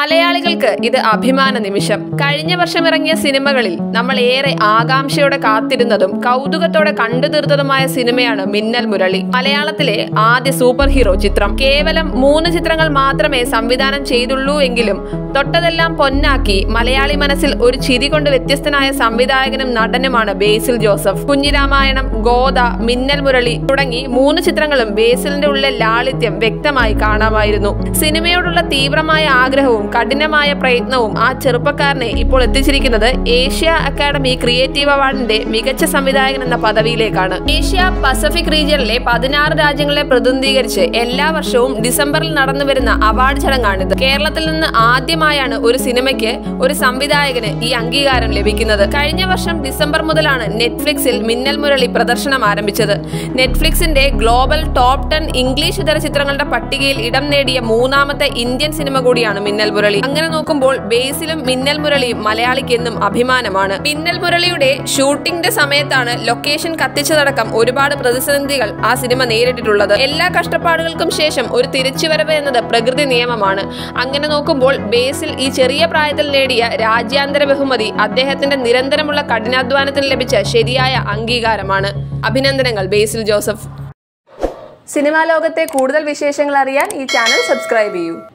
മലയാളികൾക്ക് ഇത് അഭിമാന നിമിഷം കഴിഞ്ഞ വർഷം ഇറങ്ങിയ സിനിമകളിൽ നമ്മൾ ഏറെ ആകാംക്ഷയോടെ കാത്തിരുന്നതും കൗതുകത്തോടെ കണ്ടു തീർത്തതുമായ സിനിമയാണ് മിന്നൽ മുരളി മലയാളത്തിലെ ആദ്യ സൂപ്പർ ഹീറോ ചിത്രം കേവലം മൂന്ന് ചിത്രങ്ങൾ മാത്രമേ സംവിധാനം ചെയ്തുള്ളൂ എങ്കിലും തൊട്ടതെല്ലാം പൊന്നാക്കി മലയാളി മനസ്സിൽ ഒരു ചിരി കൊണ്ട് വ്യത്യസ്തനായ സംവിധായകനും നടനുമാണ് ബേസിൽ ജോസഫ് കുഞ്ഞിരാമായണം ഗോദ മിന്നൽ മുരളി തുടങ്ങി മൂന്ന് ചിത്രങ്ങളും ബേസിലിന്റെ ഉള്ളിലെ ലാളിത്യം വ്യക്തമായി കാണാമായിരുന്നു സിനിമയോടുള്ള തീവ്രമായ ആഗ്രഹവും കഠിനമായ പ്രയത്നവും ആ ചെറുപ്പക്കാരനെ ഇപ്പോൾ എത്തിച്ചിരിക്കുന്നത് ഏഷ്യ അക്കാദമി ക്രിയേറ്റീവ് അവാർഡിന്റെ മികച്ച സംവിധായകൻ എന്ന പദവിയിലേക്കാണ് ഏഷ്യ പസഫിക് റീജിയനിലെ പതിനാറ് രാജ്യങ്ങളെ പ്രതിനിധീകരിച്ച് എല്ലാ വർഷവും ഡിസംബറിൽ നടന്നു വരുന്ന അവാർഡ് ചടങ്ങാണിത് കേരളത്തിൽ നിന്ന് ആദ്യമായാണ് ഒരു സിനിമയ്ക്ക് ഒരു സംവിധായകന് ഈ അംഗീകാരം ലഭിക്കുന്നത് കഴിഞ്ഞ വർഷം ഡിസംബർ മുതലാണ് നെറ്റ്ഫ്ലിക്സിൽ മിന്നൽ മുരളി പ്രദർശനം ആരംഭിച്ചത് നെറ്റ്ഫ്ലിക്സിന്റെ ഗ്ലോബൽ ടോപ്പ് ടെൻ ഇംഗ്ലീഷ് ഇതര ചിത്രങ്ങളുടെ പട്ടികയിൽ ഇടം നേടിയ മൂന്നാമത്തെ ഇന്ത്യൻ സിനിമ കൂടിയാണ് മിന്നൽ മുരളി അങ്ങനെ നോക്കുമ്പോൾ ബേസിലും മിന്നൽ മുരളിയും മലയാളിക്ക് എന്നും അഭിമാനമാണ് മിന്നൽ മുരളിയുടെ ഷൂട്ടിംഗിന്റെ സമയത്താണ് ലൊക്കേഷൻ കത്തിച്ചതടക്കം ഒരുപാട് പ്രതിസന്ധികൾ ആ സിനിമ നേരിട്ടിട്ടുള്ളത് എല്ലാ കഷ്ടപ്പാടുകൾക്കും ശേഷം ഒരു തിരിച്ചുവരവ് എന്നത് പ്രകൃതി നിയമമാണ് അങ്ങനെ നോക്കുമ്പോൾ ബേസിൽ ഈ ചെറിയ പ്രായത്തിൽ നേടിയ രാജ്യാന്തര ബഹുമതി അദ്ദേഹത്തിന്റെ നിരന്തരമുള്ള കഠിനാധ്വാനത്തിന് ലഭിച്ച ശരിയായ അംഗീകാരമാണ് അഭിനന്ദനങ്ങൾ ബേസിൽ ജോസഫ് സിനിമാ ലോകത്തെ കൂടുതൽ വിശേഷങ്ങൾ അറിയാൻ ഈ ചാനൽ സബ്സ്ക്രൈബ് ചെയ്യൂ